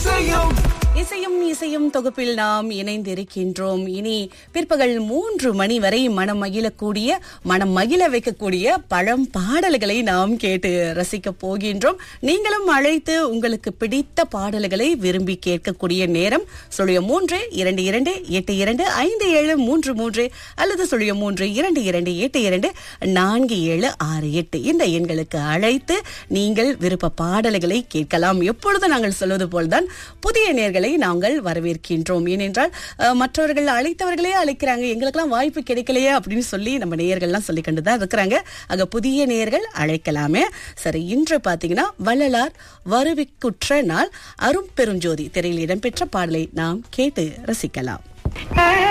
இசையும் இசையும் இசையும் தொகுப்பில் நாம் இணைந்திருக்கின்றோம் இனி பிற்பகல் மூன்று மணி வரை மனம் மகிழக்கூடிய மனம் மகிழ வைக்கக்கூடிய பழம் பாடல்களை நாம் கேட்டு ரசிக்க போகின்றோம் நீங்களும் அழைத்து உங்களுக்கு பிடித்த பாடல்களை விரும்பி கேட்கக்கூடிய நேரம் சொல்லிய மூன்று இரண்டு இரண்டு எட்டு இரண்டு ஐந்து ஏழு மூன்று மூன்று அல்லது சொல்லிய மூன்று இரண்டு இரண்டு எட்டு இரண்டு நான்கு ஏழு ஆறு எட்டு இந்த எண்களுக்கு அழைத்து நீங்கள் விருப்ப பாடல்களை கேட்கலாம் எப்பொழுதும் நாங்கள் சொல்வது போல்தான் புதிய நேர்களை நாங்கள் வரவேற்கின்றோம் ஏனென்றால் அஹ், மற்றவர்கள் அழைத்தவர்களே அழைக்கிறாங்க எங்களுக்கெல்லாம் வாய்ப்பு கிடைக்கலையே அப்படின்னு சொல்லி நம்ம நேயர்கள்லாம் சொல்லி கொண்டு தான் இருக்கிறாங்க ஆக புதிய நேயர்கள் அழைக்கலாமே சரி இன்று பாத்தீங்கன்னா வள்ளலார் வருவிக்குற்ற நாள் அரும் பெருஞ்சோதி திரையில் இடம்பெற்ற பாடலை நாம் கேட்டு ரசிக்கலாம்